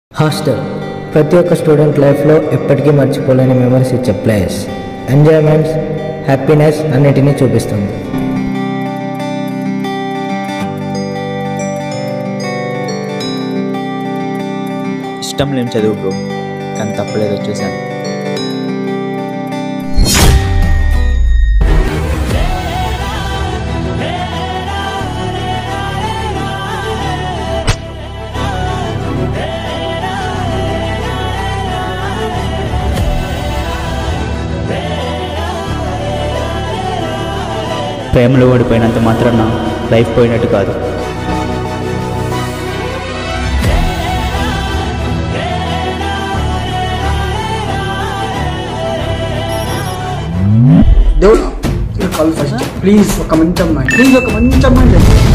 hostel ప్రతి ఒక్క student లైఫ్లో ఎప్పటికీ మర్చిపోలేని మెమరీస్ ఇచ్చే ప్లేస్ ఎంజాయ్మెంట్స్ హ్యాపీనెస్ అన్నిటినీ చూపిస్తుంది ఇష్టం లేని చదువు బ్రో కానీ తప్పలేదు వచ్చేసాను ప్రేమలో ఓడిపోయినంత మాత్రాన లైఫ్ పోయినట్టు కాదు దేవుడు కాల్ ఫస్ట్ ప్లీజ్ ఒక మంచి అమ్మాయి ప్లీజ్ ఒక మంచి అమ్మాయి